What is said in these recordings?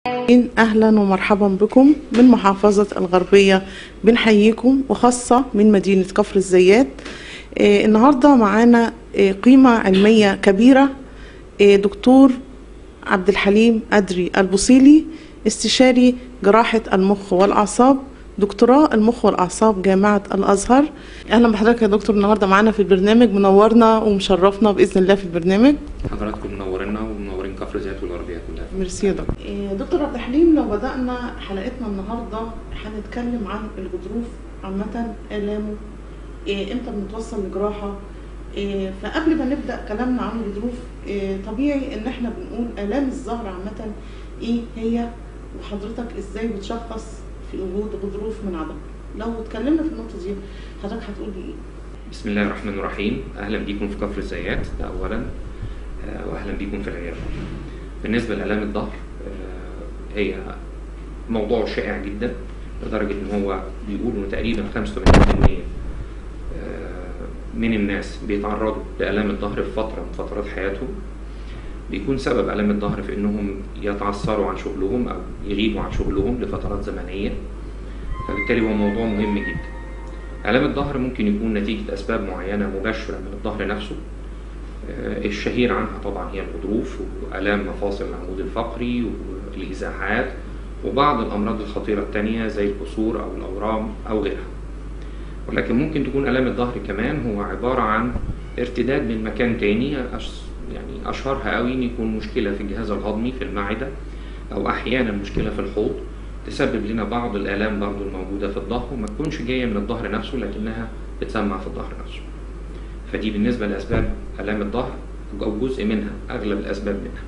اهلا ومرحبا بكم من محافظة الغربية بنحييكم وخاصة من مدينة كفر الزيات آه، النهاردة معانا آه، قيمة علمية كبيرة آه، دكتور عبد الحليم أدري البوصيلي استشاري جراحة المخ والأعصاب دكتوراه المخ والأعصاب جامعة الأزهر أهلا بحضرتك يا دكتور النهاردة معانا في البرنامج منورنا ومشرفنا بإذن الله في البرنامج حضراتكم منورينا ومنورين كفر زيت والغربية كلها ميرسي يا دكتور إيه، دكتور عبد الحليم لو بدأنا حلقتنا النهارده هنتكلم عن الغضروف عامة آلامه إيه، امتى بنتوصل لجراحة إيه، فقبل ما نبدأ كلامنا عن الغضروف إيه، طبيعي ان احنا بنقول آلام الظهر عامة ايه هي وحضرتك ازاي بتشخص في وجود غضروف من عدم لو اتكلمنا في النقطة دي حضرتك هتقول لي ايه؟ بسم الله الرحمن الرحيم أهلا بيكم في كفر الزيات ده أولا آه، وأهلا بيكم في العيادة بالنسبة لآلام الظهر آه، هي موضوع شائع جدا لدرجة إن هو بيقولوا إن تقريبا 85% آه، من الناس بيتعرضوا لآلام الظهر في فترة من فترات حياتهم بيكون سبب آلام الظهر في إنهم يتعثروا عن شغلهم أو يغيبوا عن شغلهم لفترات زمنية فبالتالي هو موضوع مهم جدا آلام الظهر ممكن يكون نتيجة أسباب معينة مباشرة من الظهر نفسه آه، الشهير عنها طبعا هي الغضروف وآلام مفاصل العمود الفقري والإزاحات وبعض الأمراض الخطيرة التانية زي الكسور أو الأورام أو غيرها ولكن ممكن تكون آلام الظهر كمان هو عبارة عن ارتداد من مكان تاني أش- يعني أشهرها قوي إن يكون مشكلة في الجهاز الهضمي في المعدة أو أحيانا مشكلة في الحوض تسبب لنا بعض الآلام برضو الموجودة في الظهر وما تكونش جاية من الظهر نفسه لكنها بتسمع في الظهر نفسه فدي بالنسبة لأسباب آلام الظهر أو جزء منها أغلب الأسباب منها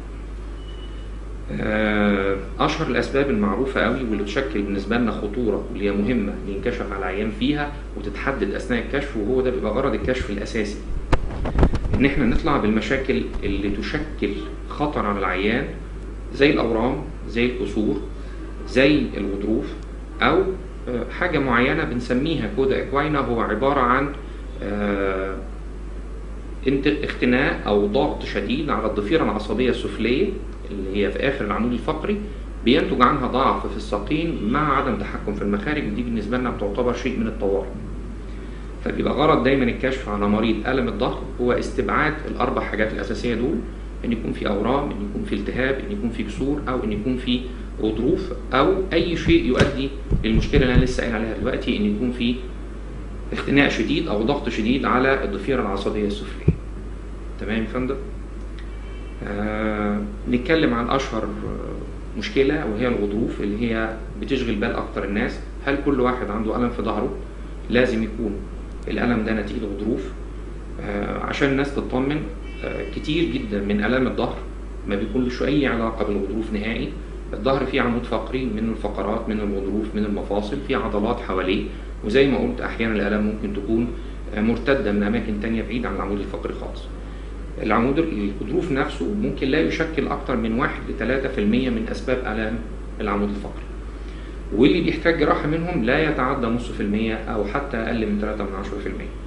آه، أشهر الأسباب المعروفة قوي واللي تشكل بالنسبة لنا خطورة واللي هي مهمة إن ينكشف على العيان فيها وتتحدد أثناء الكشف وهو ده بيبقى غرض الكشف الأساسي إن إحنا نطلع بالمشاكل اللي تشكل خطر على العيان زي الأورام زي الكسور زي الغضروف أو آه، حاجة معينة بنسميها كودا إكواينا هو عبارة عن آه، انت- اختناق او ضغط شديد على الضفيره العصبيه السفليه اللي هي في اخر العمود الفقري بينتج عنها ضعف في الساقين مع عدم تحكم في المخارج ودي بالنسبه لنا بتعتبر شيء من الطوارئ. فبيبقى غرض دايما الكشف على مريض الم الظهر هو استبعاد الاربع حاجات الاساسيه دول ان يكون في اورام، ان يكون في التهاب، ان يكون في كسور او ان يكون في غضروف او اي شيء يؤدي للمشكله اللي انا لسه قايل عليها دلوقتي ان يكون في اختناق شديد او ضغط شديد على الضفيره العصبيه السفليه. تمام يا فندم؟ آه نتكلم عن اشهر آه، مشكله وهي الغضروف اللي هي بتشغل بال اكتر الناس هل كل واحد عنده الم في ظهره لازم يكون الالم ده نتيجه غضروف آه عشان الناس تطمن آه كتير جدا من الام الظهر ما بيكون له اي علاقه بالغضروف نهائي الظهر فيه عمود فقري من الفقرات من الغضروف من المفاصل فيه عضلات حواليه وزي ما قلت احيانا الالام ممكن تكون آه، مرتده من اماكن تانية بعيد عن العمود الفقري خالص العمود الغضروف نفسه ممكن لا يشكل أكثر من 1 ل 3% من أسباب آلام العمود الفقري واللي بيحتاج جراحة منهم لا يتعدى نص في المية أو حتى أقل من 3 من 10 في المية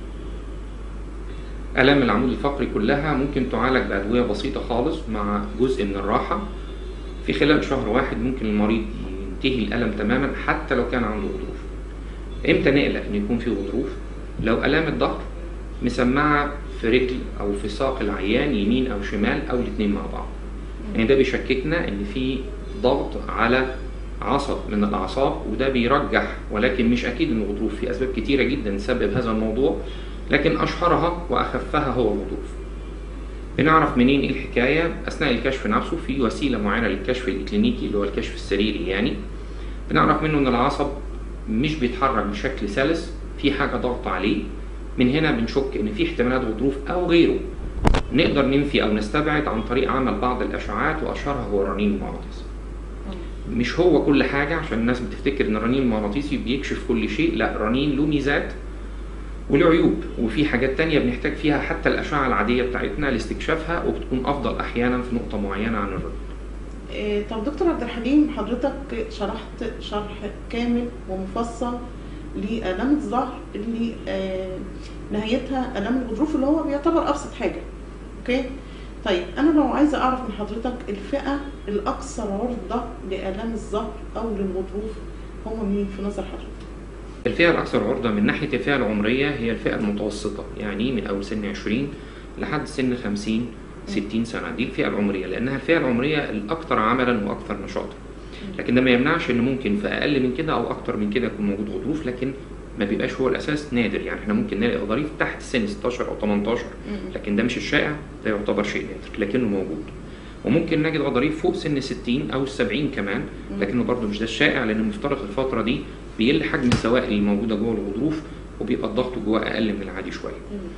آلام العمود الفقري كلها ممكن تعالج بأدوية بسيطة خالص مع جزء من الراحة في خلال شهر واحد ممكن المريض ينتهي الألم تماما حتى لو كان عنده غضروف امتى نقلق ان يكون في غضروف لو الام الظهر مسمعه في رجل او في ساق العيان يمين او شمال او الاثنين مع بعض يعني ده بيشككنا ان في ضغط على عصب من الاعصاب وده بيرجح ولكن مش اكيد انه غضروف في اسباب كتيره جدا تسبب هذا الموضوع لكن اشهرها واخفها هو الغضروف بنعرف منين ايه الحكايه اثناء الكشف نفسه في وسيله معينه للكشف الكلينيكي اللي هو الكشف السريري يعني بنعرف منه ان العصب مش بيتحرك بشكل سلس في حاجه ضغط عليه من هنا بنشك ان في احتمالات غضروف او غيره نقدر ننفي او نستبعد عن طريق عمل بعض الاشعاعات واشهرها هو الرنين المغناطيسي مش هو كل حاجه عشان الناس بتفتكر ان الرنين المغناطيسي بيكشف كل شيء لا الرنين له ميزات وله عيوب وفي حاجات تانية بنحتاج فيها حتى الأشعة العادية بتاعتنا لاستكشافها وبتكون أفضل أحيانا في نقطة معينة عن الرنين إيه، طب دكتور عبد الحليم حضرتك شرحت شرح كامل ومفصل لآلام الظهر اللي آه، نهايتها آلام الغضروف اللي هو بيعتبر أبسط حاجة أوكي طيب انا لو عايزه اعرف من حضرتك الفئه الاكثر عرضه لالام الظهر او للغضروف هم مين في نظر حضرتك الفئة الأكثر عرضة من ناحية الفئة العمرية هي الفئة المتوسطة يعني من أول سن 20 لحد سن 50 60 سنة دي الفئة العمرية لأنها الفئة العمرية الأكثر عملا وأكثر نشاطا لكن ده ما يمنعش إن ممكن في أقل من كده أو أكتر من كده يكون موجود غضروف لكن ما بيبقاش هو الأساس نادر يعني إحنا ممكن نلاقي غضاريف تحت سن 16 أو 18 لكن ده مش الشائع ده يعتبر شيء نادر لكنه موجود وممكن نجد غضاريف فوق سن 60 او 70 كمان لكنه برضه مش ده الشائع لان المفترض الفتره دي بيقل حجم السوائل اللي موجوده جوه الغضروف وبيبقى الضغط جواه اقل من العادي شويه.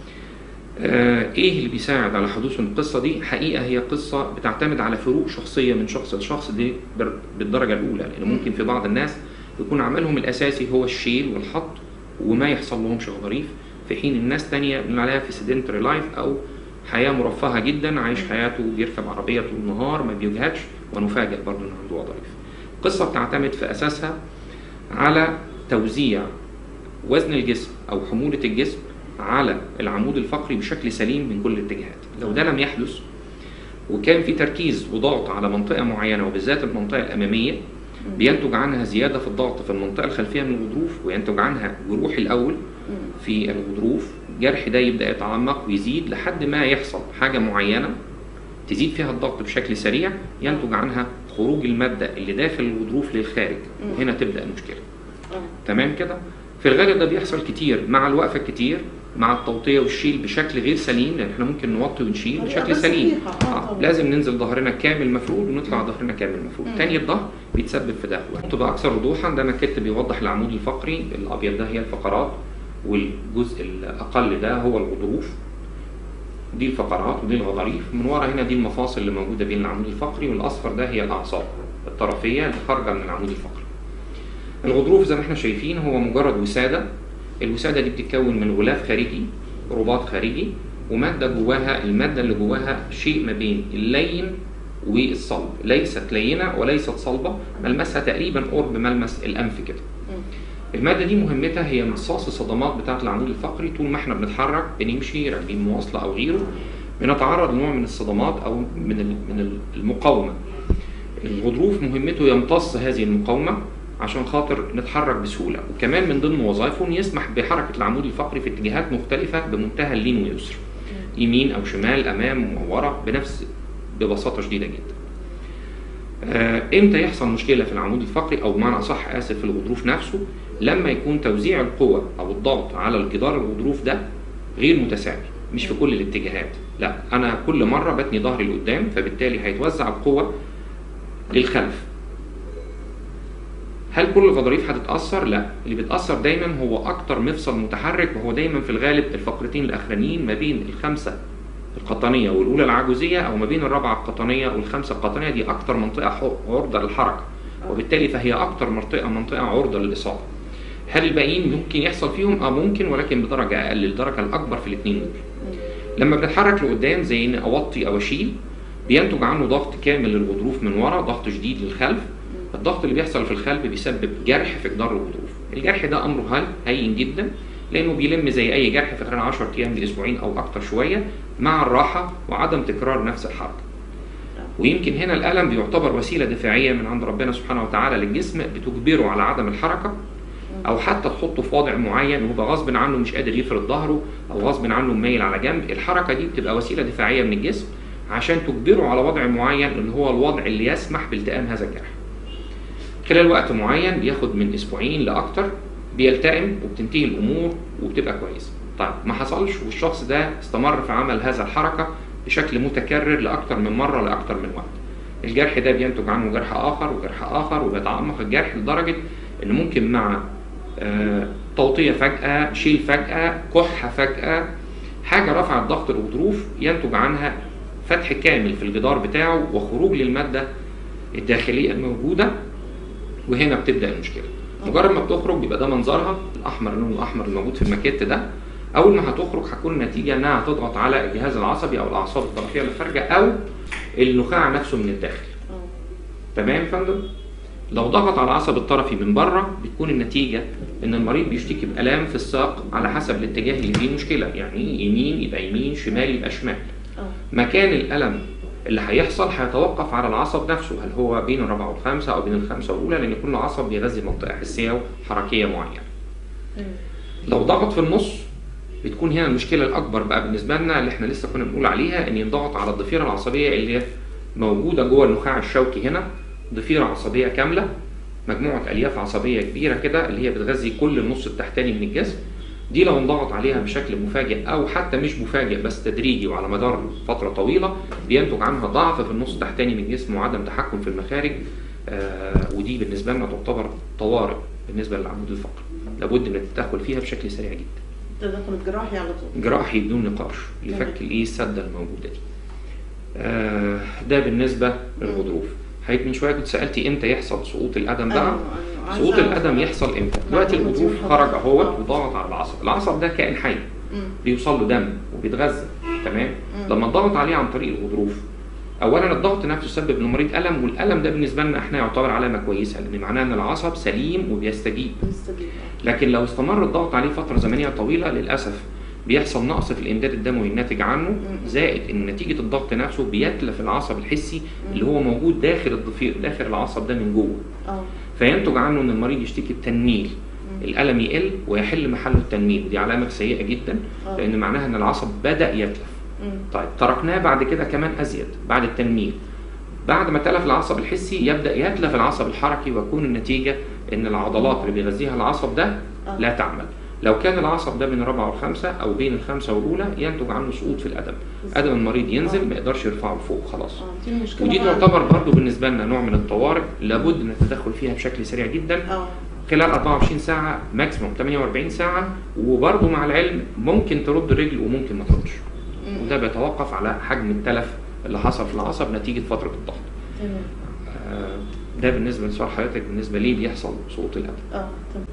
آه ايه اللي بيساعد على حدوث القصه دي؟ حقيقه هي قصه بتعتمد على فروق شخصيه من شخص لشخص دي بر- بالدرجه الاولى لان ممكن في بعض الناس يكون عملهم الاساسي هو الشيل والحط وما يحصل لهمش غضاريف في حين الناس تانية بنقول عليها في سيدنتري لايف او حياه مرفهه جدا عايش حياته بيركب عربيه طول النهار ما بيجهدش ونفاجئ برضه ان عنده غضاريف. القصه بتعتمد في اساسها على توزيع وزن الجسم او حموله الجسم على العمود الفقري بشكل سليم من كل الاتجاهات لو ده لم يحدث وكان في تركيز وضغط على منطقه معينه وبالذات المنطقه الاماميه بينتج عنها زياده في الضغط في المنطقه الخلفيه من الغضروف وينتج عنها جروح الاول في الغضروف الجرح ده يبدا يتعمق ويزيد لحد ما يحصل حاجه معينه تزيد فيها الضغط بشكل سريع ينتج عنها خروج الماده اللي داخل الغضروف للخارج وهنا تبدا المشكله تمام كده في الغالب ده بيحصل كتير مع الوقفه الكتير مع التوطيه والشيل بشكل غير سليم لان احنا ممكن نوطي ونشيل طريقة بشكل بس سليم صحيحة، آه طبعا. لازم ننزل ظهرنا كامل مفرود ونطلع ظهرنا كامل مفرود تاني الظهر بيتسبب في ده تبقى اكثر وضوحا ده ماكيت بيوضح العمود الفقري الابيض ده هي الفقرات والجزء الاقل ده هو الغضروف دي الفقرات ودي الغضاريف من ورا هنا دي المفاصل اللي موجوده بين العمود الفقري والاصفر ده هي الاعصاب الطرفيه اللي خارجه من العمود الفقري الغضروف زي ما احنا شايفين هو مجرد وساده الوساده دي بتتكون من غلاف خارجي رباط خارجي وماده جواها الماده اللي جواها شيء ما بين اللين والصلب ليست لينه وليست صلبه ملمسها تقريبا قرب ملمس الانف كده المادة دي مهمتها هي امتصاص الصدمات بتاعة العمود الفقري طول ما احنا بنتحرك بنمشي راكبين مواصلة أو غيره بنتعرض لنوع من الصدمات أو من ال- من المقاومة. الغضروف مهمته يمتص هذه المقاومة عشان خاطر نتحرك بسهولة وكمان من ضمن وظائفه إن يسمح بحركة العمود الفقري في اتجاهات مختلفة بمنتهى اللين واليسر يمين أو شمال أمام وورا بنفس ببساطة شديدة جدا. آه، امتى يحصل مشكله في العمود الفقري او بمعنى اصح اسف في الغضروف نفسه لما يكون توزيع القوه او الضغط على الجدار الغضروف ده غير متساوي مش في كل الاتجاهات لا انا كل مره بتني ظهري لقدام فبالتالي هيتوزع القوه للخلف هل كل الغضاريف هتتاثر لا اللي بيتاثر دايما هو اكتر مفصل متحرك وهو دايما في الغالب الفقرتين الاخرانيين ما بين الخمسه القطنيه والاولى العجوزيه او ما بين الرابعه القطنيه والخمسه القطنيه دي اكتر منطقه ح- عرضه للحركه وبالتالي فهي اكتر منطقه منطقه عرضه للاصابه هل الباقيين ممكن يحصل فيهم اه ممكن ولكن بدرجه اقل الدرجه الاكبر في الاثنين دول لما بنتحرك لقدام زي ان اوطي او اشيل بينتج عنه ضغط كامل للغضروف من ورا ضغط شديد للخلف الضغط اللي بيحصل في الخلف بيسبب جرح في جدار الغضروف الجرح ده امره هل هين جدا لانه بيلم زي اي جرح في خلال 10 ايام لاسبوعين او اكتر شويه مع الراحه وعدم تكرار نفس الحركه ويمكن هنا الالم بيعتبر وسيله دفاعيه من عند ربنا سبحانه وتعالى للجسم بتجبره على عدم الحركه او حتى تحطه في وضع معين وهو غصب عنه مش قادر يفرد ظهره او غصب عنه مايل على جنب الحركه دي بتبقى وسيله دفاعيه من الجسم عشان تجبره على وضع معين اللي هو الوضع اللي يسمح بالتئام هذا الجرح خلال وقت معين بياخد من اسبوعين لاكتر بيلتئم وبتنتهي الامور وبتبقى كويسه طيب ما حصلش والشخص ده استمر في عمل هذا الحركه بشكل متكرر لاكتر من مره لاكتر من وقت الجرح ده بينتج عنه جرح اخر وجرح اخر وبيتعمق الجرح لدرجه ان ممكن مع آه، توطيه فجاه شيل فجاه كحه فجاه حاجه رفعت ضغط الغضروف ينتج عنها فتح كامل في الجدار بتاعه وخروج للماده الداخليه الموجوده وهنا بتبدا المشكله مجرد ما بتخرج بيبقى ده منظرها الاحمر اللون الاحمر الموجود في الماكيت ده اول ما هتخرج هتكون النتيجه انها هتضغط على الجهاز العصبي او الاعصاب الطرفيه اللي خارجه او النخاع نفسه من الداخل تمام يا فندم لو ضغط على العصب الطرفي من بره بتكون النتيجه ان المريض بيشتكي بالام في الساق على حسب الاتجاه اللي فيه مشكله يعني يمين يبقى يمين شمال يبقى شمال مكان الالم اللي هيحصل هيتوقف على العصب نفسه هل هو بين الرابعه والخامسه او بين الخامسه والاولى لان كل عصب بيغذي منطقه حسيه وحركيه معينه لو ضغط في النص بتكون هنا المشكله الاكبر بقى بالنسبه لنا اللي احنا لسه كنا بنقول عليها ان ينضغط على الضفيره العصبيه اللي موجوده جوه النخاع الشوكي هنا ضفيره عصبيه كامله مجموعه الياف عصبيه كبيره كده اللي هي بتغذي كل النص التحتاني من الجسم دي لو انضغط عليها بشكل مفاجئ او حتى مش مفاجئ بس تدريجي وعلى مدار فتره طويله بينتج عنها ضعف في النص التحتاني من الجسم وعدم تحكم في المخارج آه ودي بالنسبه لنا تعتبر طوارئ بالنسبه للعمود الفقري لابد من التدخل فيها بشكل سريع جدا التدخل الجراحي على طول جراحي بدون نقاش تمام. لفك الايه السده الموجوده دي آه ده بالنسبه للغضروف حضرتك من شويه كنت سالتي امتى يحصل سقوط القدم بقى أيوة، أيوة. عايزة سقوط أعرف القدم بقى. يحصل امتى دلوقتي معلومة دي الغضروف من خرج حضرتك. اهوت آه. وضغط على العصب العصب ده كائن حي مم. بيوصل له دم وبيتغذى تمام مم. لما الضغط عليه عن طريق الغضروف اولا الضغط نفسه سبب للمريض الم والالم ده بالنسبه لنا احنا يعتبر علامه كويسه لان معناه ان العصب سليم وبيستجيب مستجيب. لكن لو استمر الضغط عليه فتره زمنيه طويله للاسف بيحصل نقص في الامداد الدموي الناتج عنه زائد ان نتيجه الضغط نفسه بيتلف العصب الحسي اللي هو موجود داخل الضفير داخل العصب ده من جوه اه فينتج عنه ان المريض يشتكي بتنميل الالم يقل ويحل محله التنميل ودي علامه سيئه جدا آه. لان معناها ان العصب بدا يتلف مم. طيب تركناه بعد كده كمان ازيد بعد التنميل بعد ما تلف العصب الحسي يبدا يتلف العصب الحركي ويكون النتيجه ان العضلات اللي بيغذيها العصب ده آه. لا تعمل لو كان العصب ده بين الرابعه والخامسه او بين الخامسه والاولى ينتج عنه سقوط في القدم قدم المريض ينزل ما يقدرش يرفعه لفوق خلاص اه دي المشكله ودي بقى. تعتبر برضو بالنسبه لنا نوع من الطوارئ لابد من التدخل فيها بشكل سريع جدا اه خلال 24 ساعه ماكسيموم 48 ساعه وبرضو مع العلم ممكن ترد الرجل وممكن ما تردش مم. وده بيتوقف على حجم التلف اللي حصل في العصب نتيجه فتره الضغط تمام آه، ده بالنسبه لسؤال حضرتك بالنسبه ليه بيحصل سقوط القدم اه تمام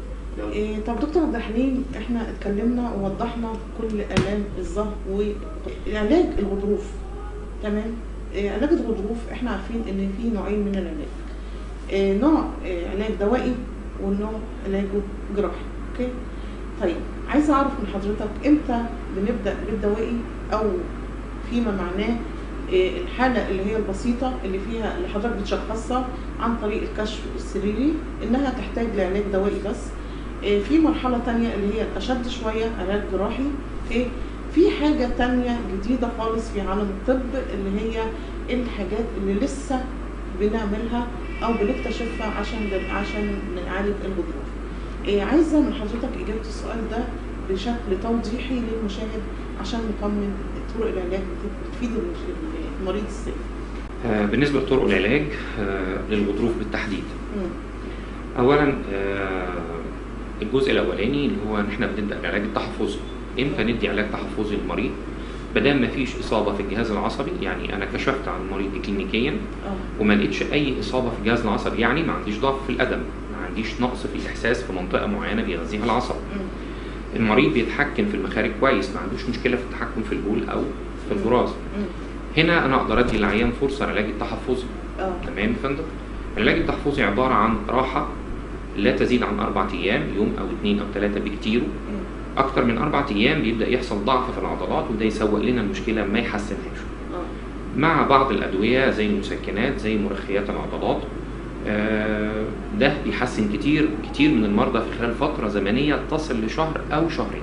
إيه طب دكتور عبد الحليم احنا اتكلمنا ووضحنا كل الام الظهر وعلاج الغضروف تمام إيه علاج الغضروف احنا عارفين ان في نوعين من العلاج إيه نوع إيه علاج دوائي والنوع علاجه جراحي اوكي طيب عايزه اعرف من حضرتك امتى بنبدا بالدوائي او فيما معناه إيه الحاله اللي هي البسيطه اللي فيها اللي حضرتك بتشخصها عن طريق الكشف السريري انها تحتاج لعلاج دوائي بس إيه في مرحله تانية اللي هي الاشد شويه علاج جراحي اوكي في حاجه تانية جديده خالص في عالم الطب اللي هي الحاجات اللي لسه بنعملها او بنكتشفها عشان عشان نعالج الغضروف إيه عايزه من حضرتك اجابه السؤال ده بشكل توضيحي للمشاهد عشان نطمن طرق العلاج بت- بتفيد المش- المريض ازاي آه، بالنسبه لطرق العلاج آه، للغضروف بالتحديد مم. اولا آه، الجزء الاولاني اللي هو ان احنا بنبدا بالعلاج التحفظي امتى ندي علاج تحفظي للمريض بدل ما فيش اصابه في الجهاز العصبي يعني انا كشفت عن المريض كلينيكيا اه وما لقيتش اي اصابه في الجهاز العصبي يعني ما عنديش ضعف في القدم ما عنديش نقص في الاحساس في منطقه معينه بيغذيها العصب مم. المريض بيتحكم في المخارج كويس ما عندوش مشكله في التحكم في البول او في البراز مم. هنا انا اقدر ادي للعيان فرصه العلاج التحفظي اه تمام يا فندم العلاج التحفظي عباره عن راحه لا تزيد عن أربعة أيام يوم أو اثنين أو ثلاثة بكتير مم. أكتر من أربعة أيام بيبدأ يحصل ضعف في العضلات وده يسوق لنا المشكلة ما يحسنهاش اه مع بعض الأدوية زي المسكنات زي مرخيات العضلات آه، ده بيحسن كتير كتير من المرضى في خلال فترة زمنية تصل لشهر أو شهرين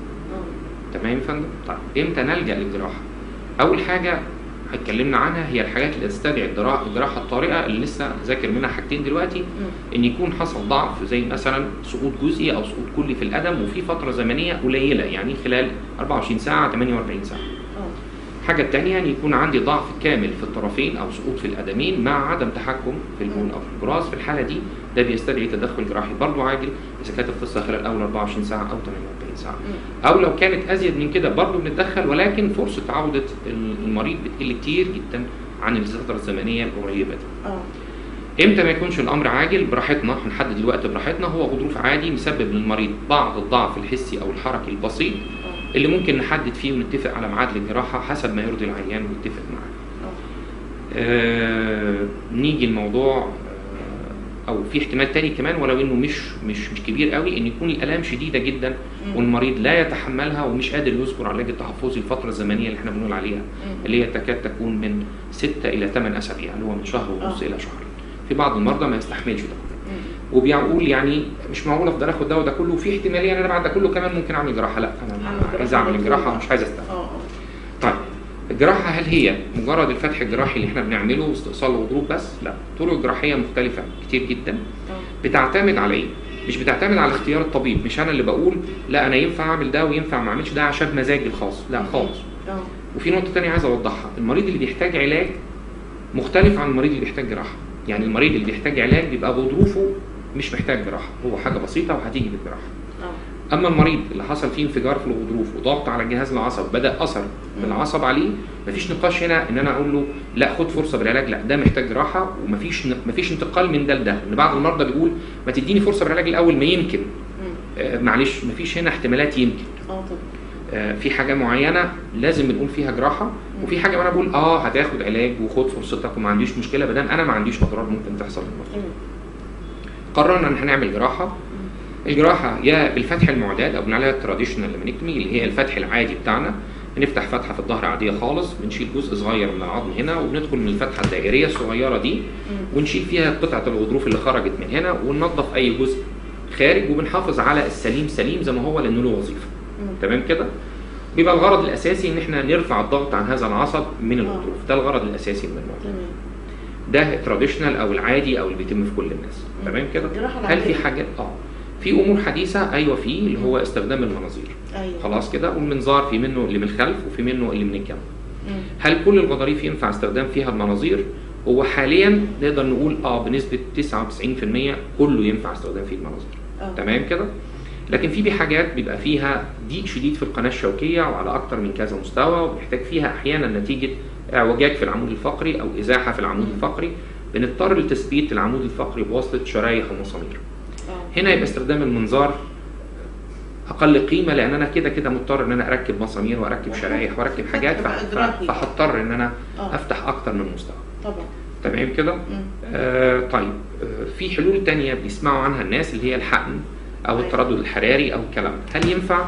اه تمام يا فندم طيب امتى نلجا للجراحه اول حاجه اتكلمنا عنها هي الحاجات اللي تستدعي الجراحه الجراحه الطارئه اللي لسه ذاكر منها حاجتين دلوقتي مم. ان يكون حصل ضعف زي مثلا سقوط جزئي او سقوط كلي في القدم وفي فتره زمنيه قليله يعني خلال 24 ساعه 48 ساعه اه الحاجه الثانيه ان يكون عندي ضعف كامل في الطرفين او سقوط في القدمين مع عدم تحكم في البول او في البراز في الحاله دي ده بيستدعي تدخل جراحي برضه عاجل اذا كانت القصه خلال اول 24 ساعه او 48 ساعه مم. او لو كانت ازيد من كده برضه بنتدخل ولكن فرصه عوده المريض بتقل كتير جدا عن الفتره الزمنيه القريبه دي. اه امتى ما يكونش الامر عاجل براحتنا هنحدد الوقت براحتنا هو غضروف عادي مسبب للمريض بعض الضعف الحسي او الحركي البسيط اه اللي ممكن نحدد فيه ونتفق على ميعاد للجراحه حسب ما يرضي العيان ونتفق معاه. اه آه نيجي الموضوع او في احتمال تاني كمان ولو انه مش مش مش كبير قوي ان يكون الالام شديده جدا مم. والمريض لا يتحملها ومش قادر يصبر على العلاج التحفظي الفتره الزمنيه اللي احنا بنقول عليها مم. اللي هي تكاد تكون من 6 الى 8 اسابيع اللي هو من شهر ونص آه. الى شهر في بعض المرضى ما يستحملش ده مم. وبيقول يعني مش معقول افضل اخد ده وده كله وفي احتماليه ان انا بعد ده كله كمان ممكن اعمل جراحه لا انا أعمل عايز جراحة اعمل على الجراحه طول. مش عايز استنى اه اه طيب الجراحة هل هي مجرد الفتح الجراحي اللي احنا بنعمله واستئصال الغضروف بس؟ لا، طرق جراحية مختلفة كتير جدا اه بتعتمد على ايه؟ مش بتعتمد على اختيار الطبيب، مش انا اللي بقول لا انا ينفع اعمل ده وينفع ما اعملش ده عشان مزاجي الخاص، لا خالص. اه وفي نقطة تانية عايز اوضحها، المريض اللي بيحتاج علاج مختلف عن المريض اللي بيحتاج جراحة، يعني المريض اللي بيحتاج علاج بيبقى غضروفه مش محتاج جراحة، هو حاجة بسيطة وهتيجي بالجراحة. اه اما المريض اللي حصل فيه انفجار في الغضروف وضغط على الجهاز العصبي بدا اثر بالعصب عليه مفيش نقاش هنا ان انا اقول له لا خد فرصه بالعلاج لا ده محتاج جراحه ومفيش مفيش انتقال من ده لده ان بعض المرضى بيقول ما تديني فرصه بالعلاج الاول ما يمكن مم. آه معلش مفيش هنا احتمالات يمكن اه طبعا آه في حاجه معينه لازم بنقول فيها جراحه وفي حاجه انا بقول اه هتاخد علاج وخد فرصتك وما عنديش مشكله بدل انا ما عنديش اضرار ممكن تحصل للمريض مم. قررنا ان هنعمل جراحه الجراحه يا بالفتح المعتاد او بنقول عليها التراديشنال ليمنكتومي اللي هي الفتح العادي بتاعنا بنفتح فتحه في الظهر عاديه خالص بنشيل جزء صغير من العظم هنا وبندخل من الفتحه الدائريه الصغيره دي ونشيل فيها قطعه الغضروف اللي خرجت من هنا وننظف اي جزء خارج وبنحافظ على السليم سليم زي ما هو لانه له وظيفه مم. تمام كده بيبقى الغرض الاساسي ان احنا نرفع الضغط عن هذا العصب من الغضروف ده الغرض الاساسي من الموضوع تمام ده التراديشنال او العادي او اللي بيتم في كل الناس تمام كده الجراحة هل في العادية. حاجات اه في امور حديثه ايوه في اللي هو استخدام المناظير ايوه خلاص كده والمنظار في منه اللي من الخلف وفي منه اللي من الجنب مم. هل كل الغضاريف ينفع استخدام فيها المناظير هو حاليا نقدر نقول اه بنسبه 99% كله ينفع استخدام فيه المناظير اه تمام كده لكن في بي حاجات بيبقى فيها ضيق شديد في القناه الشوكيه وعلى اكتر من كذا مستوى وبيحتاج فيها احيانا نتيجه اعوجاج في العمود الفقري او ازاحه في العمود الفقري بنضطر لتثبيت العمود الفقري بواسطه شرايح ومسامير اه هنا يبقى استخدام المنظار اقل قيمه لان انا كده كده مضطر ان انا اركب مسامير واركب شرايح واركب حاجات فتح بقى فح- جراحي. فهضطر ان انا اه افتح اكتر من مستوى طبعا تمام كده مم. آه طيب آه في حلول تانية بيسمعوا عنها الناس اللي هي الحقن او أيوة. التردد الحراري او الكلام ده. هل ينفع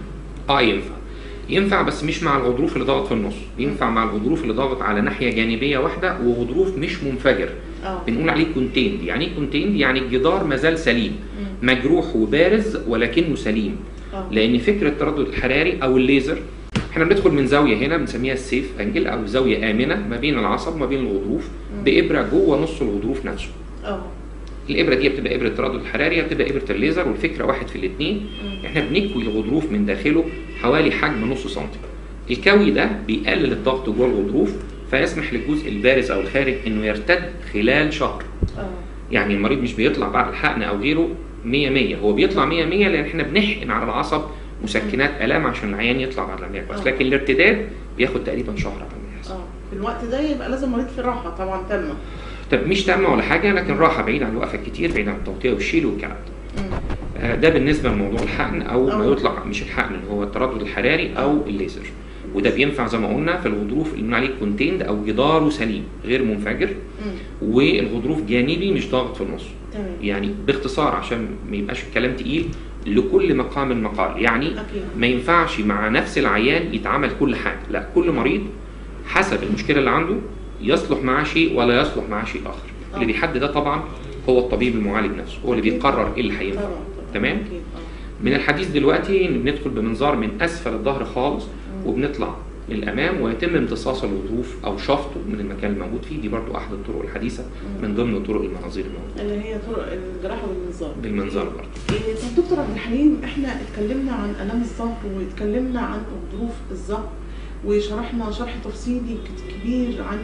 اه ينفع ينفع بس مش مع الغضروف اللي ضاغط في النص ينفع مع الغضروف اللي ضاغط على ناحيه جانبيه واحده وغضروف مش منفجر اه بنقول عليه كونتيند يعني ايه كونتيند يعني الجدار مازال سليم مم. مجروح وبارز ولكنه سليم اه لان فكره التردد الحراري او الليزر احنا بندخل من زاويه هنا بنسميها السيف انجل او زاويه امنه ما بين العصب وما بين الغضروف بابره جوه نص الغضروف نفسه اه الابره دي بتبقى ابره التردد الحراري بتبقى ابره الليزر والفكره واحد في الاثنين مم. احنا بنكوي الغضروف من داخله حوالي حجم نص سنتي الكوي ده بيقلل الضغط جوه الغضروف فيسمح للجزء البارز او الخارج انه يرتد خلال شهر اه يعني المريض مش بيطلع بعد الحقن او غيره 100 100 هو بيطلع 100 100 لان احنا بنحقن على العصب مسكنات الام عشان العيان يطلع بعد العمليه كويس آه. لكن الارتداد بياخد تقريبا شهر على ما يحصل اه في الوقت ده يبقى لازم مريض في راحه طبعا تامه طب مش تامه ولا حاجه لكن راحه بعيد عن الوقفه الكتير بعيد عن التوطيه والشيل والكلام ده مم. آه، ده بالنسبه لموضوع الحقن او ما أو- يطلق مش الحقن اللي هو التردد الحراري او الليزر وده بينفع زي ما قلنا في الغضروف اللي بنقول عليه كونتيند او جداره سليم غير منفجر مم. والغضروف جانبي مش ضاغط في النص تمام يعني باختصار عشان ما يبقاش الكلام تقيل لكل مقام مقال يعني اكيد ما ينفعش مع نفس العيان يتعمل كل حاجه لا كل مريض حسب المشكله اللي عنده يصلح معاه شيء ولا يصلح معاه شيء اخر اللي آه. بيحدد ده طبعا هو الطبيب المعالج نفسه هو اللي أكيد بيقرر طبعاً. ايه اللي هينفع طبعا تمام اكيد اه من الحديث دلوقتي ان بندخل بمنظار من اسفل الظهر خالص وبنطلع للامام ويتم امتصاص الغضروف او شفطه من المكان الموجود فيه دي برضو احد الطرق الحديثه من ضمن طرق المناظير الموجوده اللي هي طرق الجراحه بالمنظار بالمنظار برضو إيه، طب دكتور عبد الحليم احنا اتكلمنا عن الام الظهر واتكلمنا عن غضروف الظهر وشرحنا شرح تفصيلي كت- كبير عن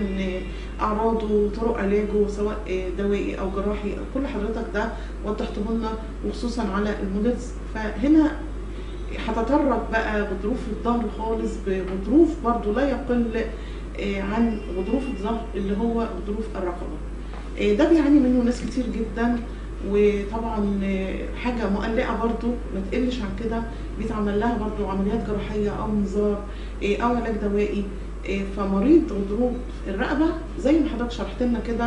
اعراضه وطرق علاجه سواء إيه، دوائي او جراحي او كل حضرتك ده وضحته لنا وخصوصا على المودلز فهنا هتطرق بقى غضروف الظهر خالص بغضروف برضو لا يقل إيه، عن غضروف الظهر اللي هو غضروف الرقبه إيه، ده بيعاني منه ناس كتير جدا وطبعا إيه، حاجه مقلقه برضو ما تقلش عن كده بيتعمل لها برضو عمليات جراحيه او منظار إيه، او علاج دوائي إيه، فمريض غضروف الرقبه زي ما حضرتك شرحت لنا كده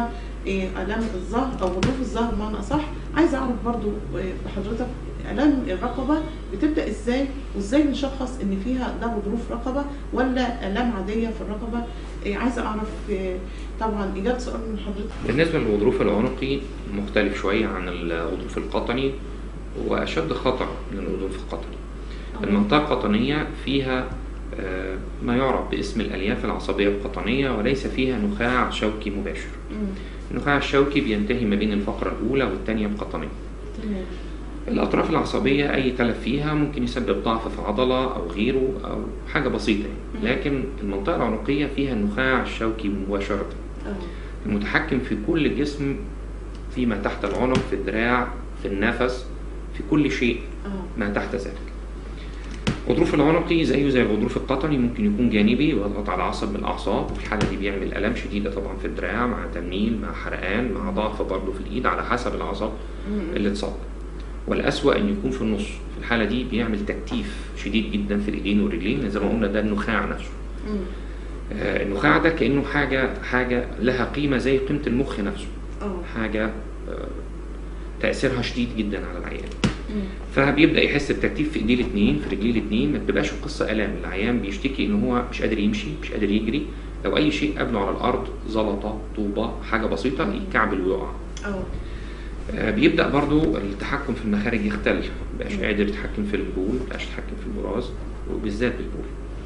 إيه، الام الظهر او غضروف الظهر بمعنى اصح عايزه اعرف برضو إيه، بحضرتك الام الرقبه بتبدا ازاي وازاي نشخص ان فيها ده غضروف رقبه ولا الام عاديه في الرقبه إيه، عايزه اعرف إيه، طبعا اجابه سؤال من حضرتك بالنسبة للغضروف العنقي مختلف شوية عن الغضروف القطني وأشد خطر من الغضروف القطني المنطقة القطنية فيها آه، ما يعرف باسم الألياف العصبية القطنية وليس فيها نخاع شوكي مباشر مم. النخاع الشوكي بينتهي ما بين الفقرة الأولى والثانية القطنية تمام الأطراف العصبية أي تلف فيها ممكن يسبب ضعف في عضلة أو غيره أو حاجة بسيطة يعني. لكن المنطقة العنقية فيها النخاع الشوكي مباشرة اه المتحكم في كل الجسم فيما تحت العنق في الدراع في النفس في كل شيء اه ما تحت ذلك الغضروف العنقي زيه زي الغضروف القطني ممكن يكون جانبي ويضغط على عصب من الأعصاب وفي الحالة دي بيعمل آلام شديدة طبعا في الدراع مع تنميل مع حرقان مع ضعف برضه في الإيد على حسب العصب مم. اللي اتصاب والأسوأ إن يكون في النص في الحالة دي بيعمل تكتيف شديد جدا في الإيدين والرجلين زي ما قلنا ده النخاع نفسه مم. آه، النخاع ده كأنه حاجة حاجة لها قيمة زي قيمة المخ نفسه اه حاجة آه، تأثيرها شديد جدا على العيان مم. فبيبدأ يحس بتكتيف في ايديه الاثنين في رجليه الاثنين ما بتبقاش القصة آلام العيان بيشتكي ان هو مش قادر يمشي مش قادر يجري لو اي شيء قابله على الارض زلطة طوبة حاجة بسيطة يتكعبل ويقع اه آه، بيبدأ برضو التحكم في المخارج يختل مبقاش مم. قادر يتحكم في البول مبقاش يتحكم في البراز وبالذات بالبول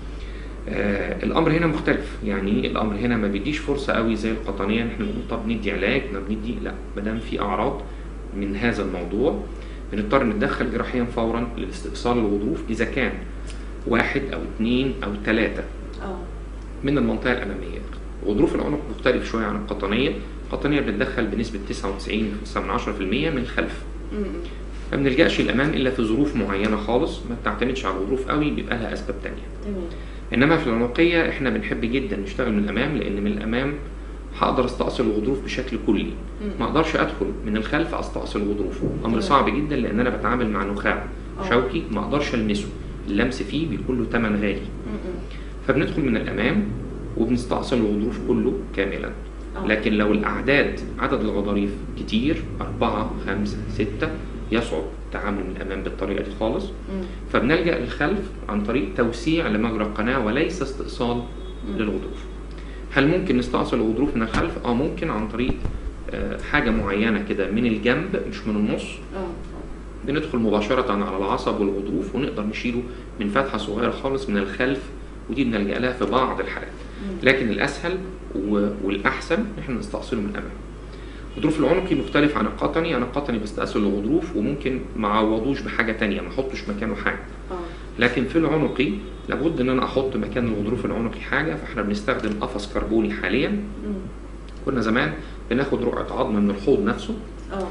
آه الامر هنا مختلف يعني الامر هنا ما بيديش فرصه قوي زي القطنيه ان احنا نقول طب ندي علاج ما بندي لا ما دام في اعراض من هذا الموضوع بنضطر نتدخل جراحيا فورا لاستئصال الغضروف اذا كان واحد او اثنين او ثلاثه اه من المنطقه الاماميه غضروف العنق مختلف شويه عن القطنيه القطنيه بنتدخل بنسبه 99.9% من الخلف مم. ما بنلجاش الامام الا في ظروف معينه خالص ما بتعتمدش على الغضروف قوي بيبقى لها اسباب تانية تمام انما في العنقيه احنا بنحب جدا نشتغل من الامام لان من الامام هقدر استأصل الغضروف بشكل كلي مم. ما اقدرش ادخل من الخلف استأصل الغضروف امر تمام. صعب جدا لان انا بتعامل مع نخاع آه. شوكي ما اقدرش المسه اللمس فيه بيكون له ثمن غالي مم. فبندخل من الامام وبنستأصل الغضروف كله كاملا آه. لكن لو الاعداد عدد الغضاريف كتير أربعة خمسة ستة يصعب التعامل من الامام بالطريقه دي خالص مم. فبنلجأ للخلف عن طريق توسيع لمجرى القناة وليس استئصال مم. للغضروف هل ممكن نستأصل الغضروف من الخلف؟ اه ممكن عن طريق آه، حاجة معينة كده من الجنب مش من النص اه بندخل مباشرة على العصب والغضروف ونقدر نشيله من فتحة صغيرة خالص من الخلف ودي بنلجأ لها في بعض الحالات مم. لكن الأسهل و- والأحسن إن احنا نستأصله من الأمام الغضروف العنقي مختلف عن القطني أنا القطني بستأصل الغضروف وممكن ما اعوضوش بحاجة تانية ما احطش مكانه حاجة اه لكن في العنقي لابد ان انا احط مكان الغضروف العنقي حاجه فاحنا بنستخدم قفص كربوني حاليا مم. كنا زمان بناخد رقعه عظم من الحوض نفسه اه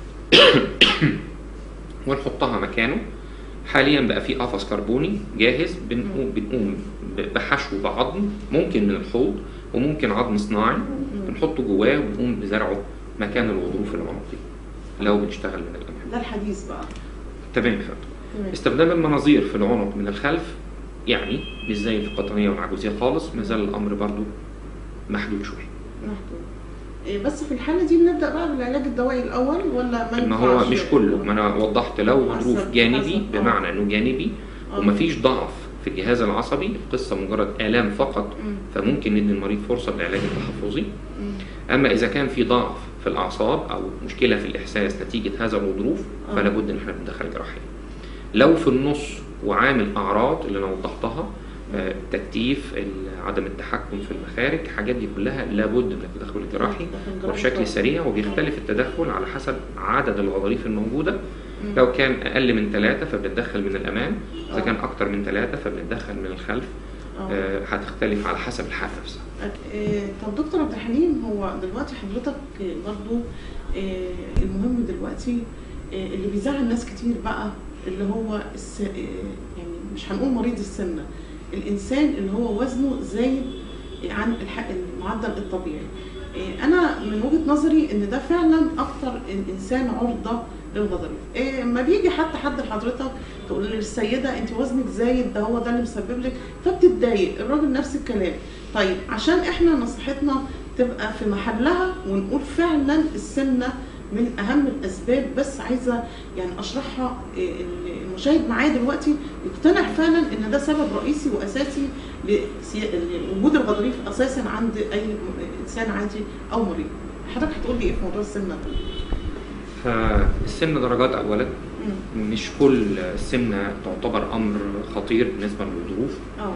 ونحطها مكانه حاليا بقى في قفص كربوني جاهز بنقوم بنقوم ب- بحشو بعظم ممكن من الحوض وممكن عظم صناعي بنحطه جواه ونقوم بزرعه مكان الغضروف العنقي لو بنشتغل من الامام ده الحديث بقى تمام يا فندم تمام استخدام المناظير في العنق من الخلف يعني مش زي في القطنية والعجوزية خالص ما زال الأمر برضو محدود شوية محدود إيه، بس في الحالة دي بنبدأ بقى بالعلاج الدوائي الأول ولا ما ما هو ينفعش؟ مش كله ما أنا وضحت لو غضروف حسب- جانبي حسب، آه. بمعنى إنه جانبي آه. ومفيش ضعف في الجهاز العصبي القصة مجرد آلام فقط مم. فممكن ندي المريض فرصة بالعلاج التحفظي مم. أما إذا كان في ضعف في الأعصاب أو مشكلة في الإحساس نتيجة هذا الغضروف آه. فلا بد إن إحنا بندخل جراحيا لو في النص وعامل أعراض اللي أنا وضحتها آه، تكتيف ال- عدم التحكم في المخارج الحاجات دي كلها لابد من التدخل الجراحي تدخل جراحي وبشكل طبعاً. سريع وبيختلف التدخل على حسب عدد الغضاريف الموجودة مم. لو كان أقل من ثلاثة فبنتدخل من الأمام إذا آه. كان أكتر من ثلاثة فبنتدخل من الخلف آه. آه، هتختلف على حسب الحالة نفسها إيه، طب دكتور عبد الحليم هو دلوقتي حضرتك إيه، برضو إيه، المهم دلوقتي إيه، اللي بيزعل ناس كتير بقى اللي هو الس... إيه، يعني مش هنقول مريض السمنة الإنسان اللي هو وزنه زايد عن الح- المعدل الطبيعي إيه، أنا من وجهة نظري إن ده فعلا أكتر الإنسان عرضة للغضب إيه ما بيجي حتى حد لحضرتك تقول للسيدة أنت وزنك زايد ده هو ده اللي مسبب لك فبتتضايق الراجل نفس الكلام طيب عشان احنا نصيحتنا تبقى في محلها ونقول فعلا السمنه من اهم الاسباب بس عايزه يعني اشرحها إيه، ال- المشاهد معايا دلوقتي يقتنع فعلا ان ده سبب رئيسي واساسي لسي- لوجود الغضاريف اساسا عند اي م- انسان عادي او مريض حضرتك هتقول لي ايه في موضوع السمنه ده؟ فالسمنة درجات أولا مم. مش كل السمنة تعتبر أمر خطير بالنسبة للظروف اه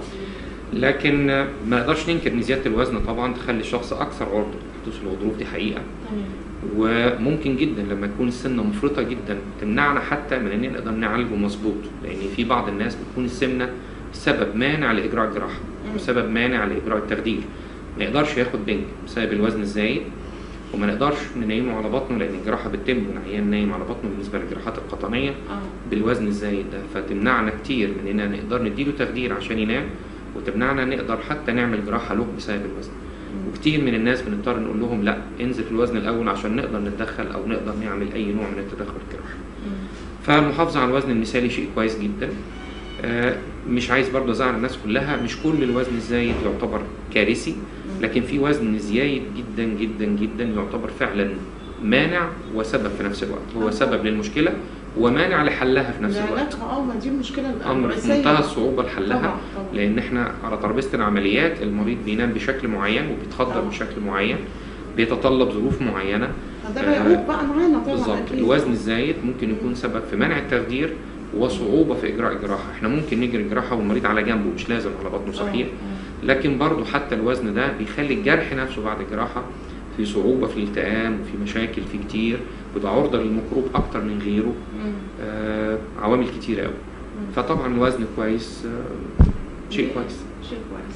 لكن ما نقدرش ننكر ان زياده الوزن طبعا تخلي الشخص اكثر عرضه لحدوث الغضروف دي حقيقه تمام وممكن جدا لما تكون السمنه مفرطه جدا تمنعنا حتى من ان نقدر نعالجه مظبوط لان في بعض الناس بتكون السمنه سبب مانع لاجراء الجراحه مم. وسبب مانع لاجراء التخدير ما يقدرش ياخد بنج بسبب الوزن الزايد وما نقدرش ننيمه على بطنه لان الجراحه بتتم والعيان نايم على بطنه بالنسبه للجراحات القطنيه اه بالوزن الزايد ده فتمنعنا كتير من اننا نقدر نديله تخدير عشان ينام وتمنعنا نقدر حتى نعمل جراحه له بسبب الوزن وكتير من الناس بنضطر نقول لهم لا انزل في الوزن الاول عشان نقدر نتدخل او نقدر نعمل اي نوع من التدخل الجراحي مم. فالمحافظه على الوزن المثالي شيء كويس جدا آه، مش عايز برضه ازعل الناس كلها مش كل الوزن الزايد يعتبر كارثي لكن في وزن زايد جدا جدا جدا يعتبر فعلا مانع وسبب في نفس الوقت هو آه. سبب للمشكله ومانع لحلها في نفس الوقت علاجها اه ما دي المشكله امر في الرئيسية. منتهى الصعوبه لحلها طبعا طبعا لان احنا على ترابيزه العمليات المريض بينام بشكل معين وبيتخدر طبعا. بشكل معين بيتطلب ظروف معينه ده آه، بيعوق بقى معانا طبعا بالظبط أكيد. الوزن الزايد ممكن يكون سبب في منع التخدير وصعوبه في اجراء الجراحه احنا ممكن نجري الجراحه والمريض على جنبه مش لازم على بطنه صحيح آه، لكن برضه حتى الوزن ده بيخلي الجرح نفسه بعد الجراحه في صعوبه في الالتئام وفي مشاكل فيه كتير بيبقى عرضه للميكروب اكتر من غيره آه. مم. آه عوامل كتيره قوي مم. فطبعا الوزن كويس آه شيء كويس شيء كويس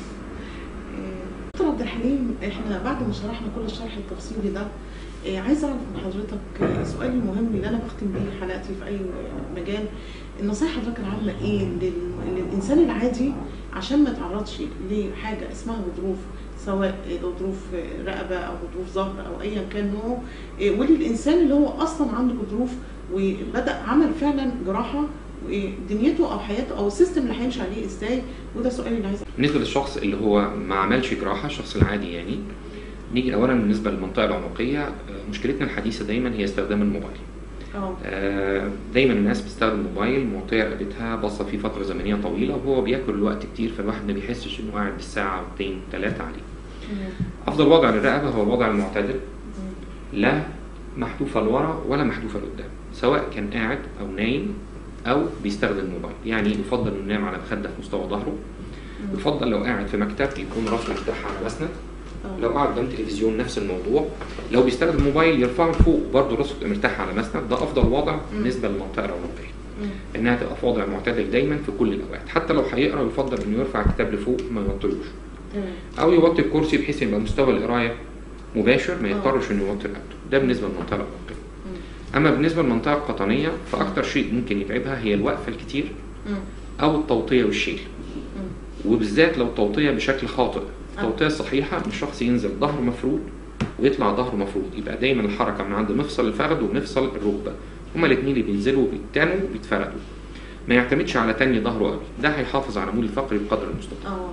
آه، دكتور عبد الحليم احنا بعد ما شرحنا كل الشرح التفصيلي ده آه، عايزه اعرف من حضرتك آه، سؤالي المهم اللي انا بختم بيه حلقتي في اي مجال النصيحه حضرتك العامه ايه لل- للانسان العادي عشان ما يتعرضش لحاجه اسمها غضروف سواء غضروف رقبه او غضروف ظهر او ايا كان نوعه آه، وللانسان اللي هو اصلا عنده غضروف وبدا عمل فعلا جراحه ودنيته او حياته او السيستم اللي هيمشي عليه ازاي وده سؤالي اللي عايزه بالنسبه للشخص اللي هو ما عملش جراحه الشخص العادي يعني نيجي اولا بالنسبه للمنطقه العنقيه آه، مشكلتنا الحديثه دايما هي استخدام الموبايل اه آه، دايما الناس بتستخدم الموبايل معطيه رقبتها باصه فيه فتره زمنيه طويله وهو بياكل الوقت كتير فالواحد ما بيحسش انه قاعد بالساعه واثنين ثلاثه عليه افضل وضع للرقبه هو الوضع المعتدل لا محذوفه لورا ولا محذوفه لقدام سواء كان قاعد او نايم او بيستخدم الموبايل يعني يفضل انه ينام على مخده في مستوى ظهره يفضل لو قاعد في مكتب يكون راسه مرتاح على مسند لو قاعد قدام تلفزيون نفس الموضوع لو بيستخدم موبايل يرفعه لفوق برضه راسه تبقى مرتاحه على مسند ده افضل وضع بالنسبه للمنطقه العنقيه انها تبقى في وضع معتدل دايما في كل الاوقات حتى لو هيقرا يفضل انه يرفع الكتاب لفوق ما يوطيهوش او يوطي الكرسي بحيث يبقى مستوى القرايه مباشر ما آه. يضطرش انه يوطي رقبته ده بالنسبه للمنطقه العنقيه اما بالنسبه للمنطقه القطنيه فاكتر شيء ممكن يتعبها هي الوقفه الكتير او التوطيه والشيل وبالذات لو توطيه بشكل خاطئ التوطيه الصحيحه ان الشخص ينزل ظهره مفرود ويطلع ظهره مفرود يبقى دايما الحركه من عند مفصل الفخذ ومفصل الركبه هما الاثنين اللي بينزلوا وبيتنوا وبيتفردوا ما يعتمدش على تاني ظهره قوي ده هيحافظ على العمود الفقري بقدر المستطاع اه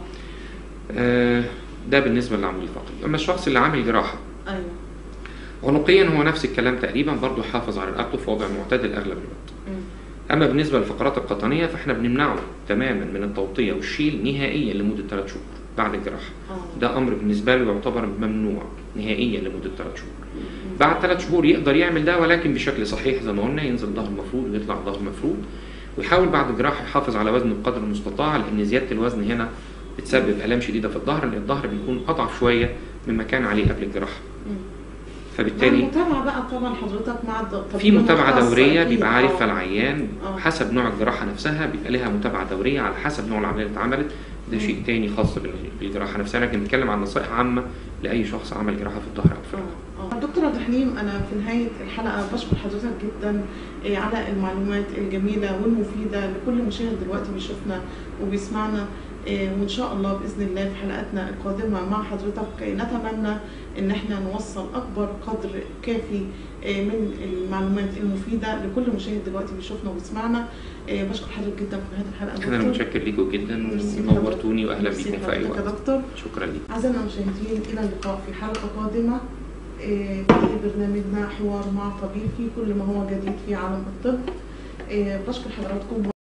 آه ده بالنسبه للعمود الفقري اما الشخص اللي عامل جراحه ايوه عنقيا هو نفس الكلام تقريبا برضه حافظ على رقبته في وضع معتدل اغلب الوقت مم. اما بالنسبه للفقرات القطنيه فاحنا بنمنعه تماما من التوطيه والشيل نهائيا لمده ثلاث شهور بعد الجراحه اه ده امر بالنسبه له يعتبر ممنوع نهائيا لمده ثلاث شهور بعد ثلاث شهور يقدر يعمل ده ولكن بشكل صحيح زي ما قلنا ينزل ظهر مفروض ويطلع ظهر مفروض ويحاول بعد الجراحه يحافظ على وزنه بقدر المستطاع لان زياده الوزن هنا بتسبب الام شديده في الظهر لان الظهر بيكون اضعف شويه مما كان عليه قبل الجراحه مم. فبالتالي المتابعه بقى طبعا حضرتك مع الد- في طبيب متابعة مختص دورية أكيد. بيبقى عارفها آه. العيان آه. حسب نوع الجراحة نفسها بيبقى لها متابعة دورية على حسب نوع العملية اللي اتعملت ده شيء تاني خاص بال- بالجراحة نفسها لكن بنتكلم عن نصائح عامة لأي شخص عمل جراحة في الظهر أو في الرقبة. اه اه دكتور عبد الحليم انا في نهايه الحلقه بشكر حضرتك جدا آه، على المعلومات الجميله والمفيده لكل مشاهد دلوقتي بيشوفنا وبيسمعنا آه، وان شاء الله باذن الله في حلقاتنا القادمه مع حضرتك آه، نتمنى ان احنا نوصل اكبر قدر كافي آه، من المعلومات المفيده لكل مشاهد دلوقتي بيشوفنا وبيسمعنا آه، بشكر حضرتك جدا في نهايه الحلقه انا دكتور. متشكر ليكم جدا ميرسي ونورتوني واهلا ميرسي بيكم في اي حضرتك يا وقت دكتور شكرا ليك أعزائنا المشاهدين إلى اللقاء في حلقة قادمة آه، في برنامجنا حوار مع طبيب في كل ما هو جديد في عالم الطب آه، بشكر حضراتكم